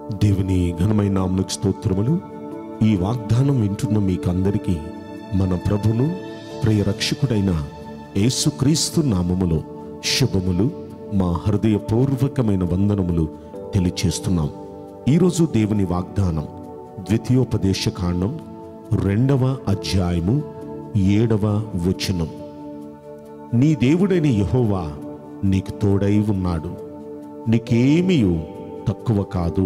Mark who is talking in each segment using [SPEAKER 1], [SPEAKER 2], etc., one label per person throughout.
[SPEAKER 1] దేవుని ఘనమైన నామకు స్తోత్రములు ఈ వాగ్దానం వింటున్న మీకందరికీ మన ప్రభును ప్రియ రక్షకుడైన యేసుక్రీస్తు నామములో శుభములు మా హృదయపూర్వకమైన వందనములు తెలియచేస్తున్నాం ఈరోజు దేవుని వాగ్దానం ద్వితీయోపదేశ కాండం రెండవ అధ్యాయము ఏడవ వచనం నీ దేవుడైన యెహోవా నీకు తోడై ఉన్నాడు నీకేమీయు తక్కువ కాదు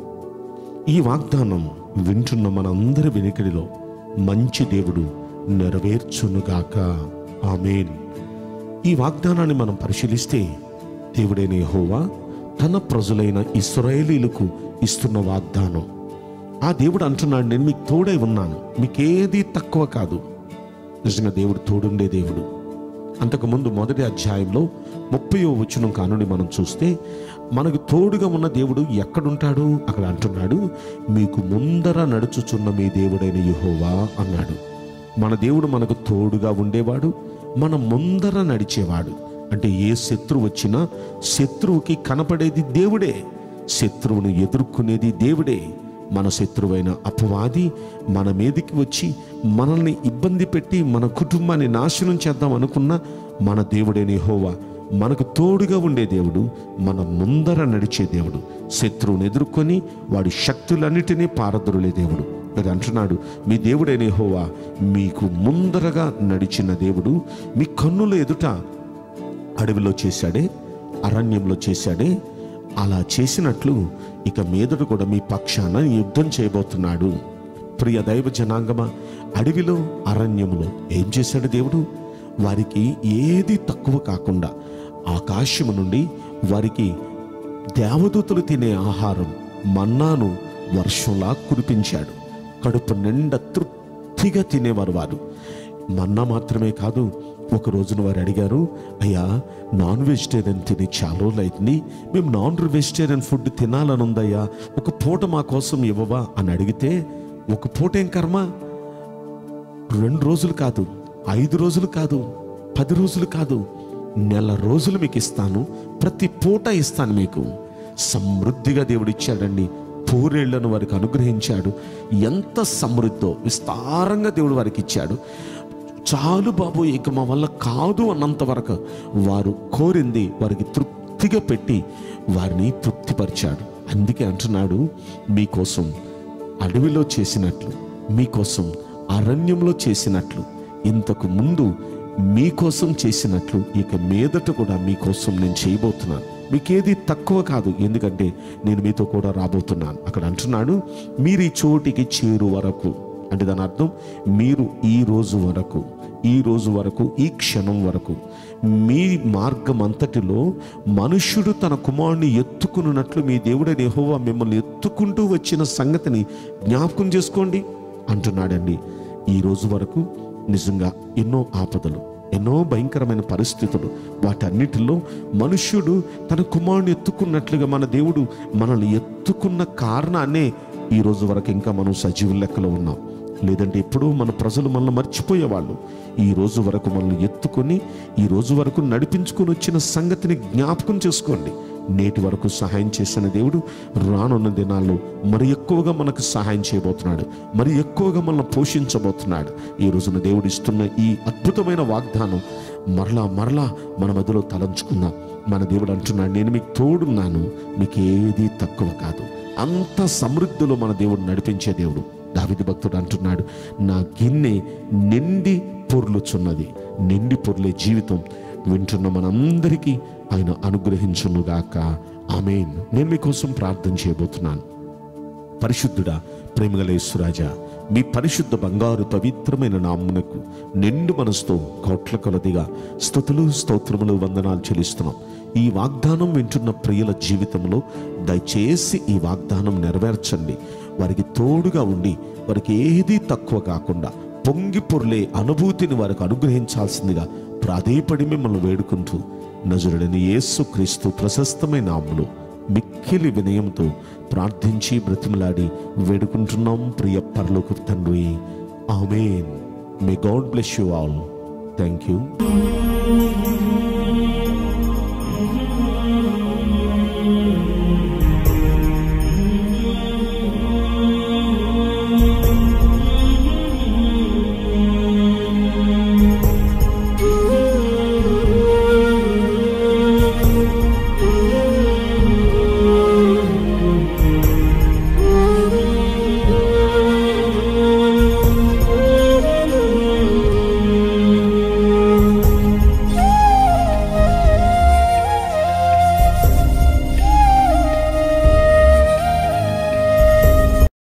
[SPEAKER 1] ఈ వాగ్దానం వింటున్న మనందరి వెనుకడిలో మంచి దేవుడు నెరవేర్చునుగాక ఆమేన్ ఈ వాగ్దానాన్ని మనం పరిశీలిస్తే దేవుడైన యెహోవా తన ప్రజలైన ఇస్రాయేలీలకు ఇస్తున్న వాగ్దానం ఆ దేవుడు అంటున్నాడు నేను మీకు తోడై ఉన్నాను మీకేది తక్కువ కాదు నిజంగా దేవుడు తోడుండే దేవుడు అంతకుముందు మొదటి అధ్యాయంలో ముప్పయో వచనం కానుని మనం చూస్తే మనకు తోడుగా ఉన్న దేవుడు ఎక్కడుంటాడు అక్కడ అంటున్నాడు మీకు ముందర నడుచుచున్న మీ దేవుడైన యెహోవా అన్నాడు మన దేవుడు మనకు తోడుగా ఉండేవాడు మన ముందర నడిచేవాడు అంటే ఏ శత్రువు వచ్చినా శత్రువుకి కనపడేది దేవుడే శత్రువును ఎదుర్కొనేది దేవుడే మన శత్రువైన అపవాది మన మీదికి వచ్చి మనల్ని ఇబ్బంది పెట్టి మన కుటుంబాన్ని నాశనం చేద్దాం అనుకున్న మన దేవుడైన యెహోవా మనకు తోడుగా ఉండే దేవుడు మన ముందర నడిచే దేవుడు శత్రువుని ఎదుర్కొని వాడి శక్తులన్నిటినీ పారదొరలే దేవుడు అది అంటున్నాడు మీ దేవుడైన యెహోవా మీకు ముందరగా నడిచిన దేవుడు మీ కన్నుల ఎదుట అడవిలో చేశాడే అరణ్యంలో చేశాడే అలా చేసినట్లు ఇక మీదట కూడా మీ పక్షాన యుద్ధం చేయబోతున్నాడు ప్రియ దైవ జనాంగమ అడవిలో అరణ్యములో ఏం చేశాడు దేవుడు వారికి ఏది తక్కువ కాకుండా ఆకాశము నుండి వారికి దేవదూతలు తినే ఆహారం మన్నాను వర్షంలా కురిపించాడు కడుపు నిండా తృప్తిగా తినేవారు వారు మన్నా మాత్రమే కాదు ఒక రోజున వారు అడిగారు అయ్యా నాన్ వెజిటేరియన్ తిని చాలా రోజులైంది మేము నాన్ వెజిటేరియన్ ఫుడ్ తినాలని ఉందయ్యా ఒక పూట మా కోసం ఇవ్వవా అని అడిగితే ఒక పూట ఏం కర్మ రెండు రోజులు కాదు ఐదు రోజులు కాదు పది రోజులు కాదు నెల రోజులు మీకు ఇస్తాను ప్రతి పూట ఇస్తాను మీకు సమృద్ధిగా దేవుడు ఇచ్చాడండి పూరేళ్లను వారికి అనుగ్రహించాడు ఎంత సమృద్ధో విస్తారంగా దేవుడు వారికి ఇచ్చాడు చాలు బాబు ఇక మా వల్ల కాదు అన్నంత వరకు వారు కోరింది వారికి తృప్తిగా పెట్టి వారిని తృప్తిపరిచాడు అందుకే అంటున్నాడు మీకోసం అడవిలో చేసినట్లు మీకోసం అరణ్యంలో చేసినట్లు ఇంతకు ముందు మీకోసం చేసినట్లు ఇక మీదట కూడా మీకోసం నేను చేయబోతున్నాను మీకేది తక్కువ కాదు ఎందుకంటే నేను మీతో కూడా రాబోతున్నాను అక్కడ అంటున్నాడు మీరు ఈ చోటికి చేరు వరకు అంటే దాని అర్థం మీరు ఈ రోజు వరకు ఈ రోజు వరకు ఈ క్షణం వరకు మీ మార్గం అంతటిలో మనుష్యుడు తన కుమారుని ఎత్తుకున్నట్లు మీ దేవుడైన యెహోవా మిమ్మల్ని ఎత్తుకుంటూ వచ్చిన సంగతిని జ్ఞాపకం చేసుకోండి అంటున్నాడండి ఈ రోజు వరకు నిజంగా ఎన్నో ఆపదలు ఎన్నో భయంకరమైన పరిస్థితులు వాటన్నిటిలో మనుష్యుడు తన కుమారుని ఎత్తుకున్నట్లుగా మన దేవుడు మనల్ని ఎత్తుకున్న కారణాన్నే ఈ రోజు వరకు ఇంకా మనం సజీవుల లెక్కలో ఉన్నాం లేదంటే ఎప్పుడూ మన ప్రజలు మనల్ని మర్చిపోయేవాళ్ళు ఈ రోజు వరకు మనల్ని ఎత్తుకొని ఈ రోజు వరకు నడిపించుకొని వచ్చిన సంగతిని జ్ఞాపకం చేసుకోండి నేటి వరకు సహాయం చేసిన దేవుడు రానున్న దినాల్లో మరి ఎక్కువగా మనకు సహాయం చేయబోతున్నాడు మరి ఎక్కువగా మనల్ని పోషించబోతున్నాడు ఈ రోజున దేవుడు ఇస్తున్న ఈ అద్భుతమైన వాగ్దానం మరలా మరలా మన మధ్యలో తలంచుకుందాం మన దేవుడు అంటున్నాడు నేను మీకు తోడున్నాను మీకు ఏది తక్కువ కాదు అంత సమృద్ధిలో మన దేవుడు నడిపించే దేవుడు దావిది భక్తుడు అంటున్నాడు నా గిన్నె నిండి పొర్లుచున్నది నిండి పొర్లే జీవితం వింటున్న మనందరికీ ఆయన అనుగ్రహించునుగాక ఆమెన్ నేను మీకోసం ప్రార్థన చేయబోతున్నాను పరిశుద్ధుడా ప్రేమగల యేసురాజా మీ పరిశుద్ధ బంగారు పవిత్రమైన నామునకు నిండు మనసుతో కోట్ల కొలదిగా స్థుతులు స్తోత్రములు వందనాలు చెల్లిస్తున్నాం ఈ వాగ్దానం వింటున్న ప్రియుల జీవితంలో దయచేసి ఈ వాగ్దానం నెరవేర్చండి వారికి తోడుగా ఉండి వారికి ఏదీ తక్కువ కాకుండా పొంగి పొర్లే అనుభూతిని వారికి అనుగ్రహించాల్సిందిగా ప్రాధేయపడి మిమ్మల్ని వేడుకుంటూ నజరుడని యేసు క్రీస్తు ప్రశస్తమైన నామములో మిక్కిలి వినయంతో ప్రార్థించి బ్రతిమలాడి వేడుకుంటున్నాం ప్రియ పరలోక తండ్రి amen may God bless you all thank you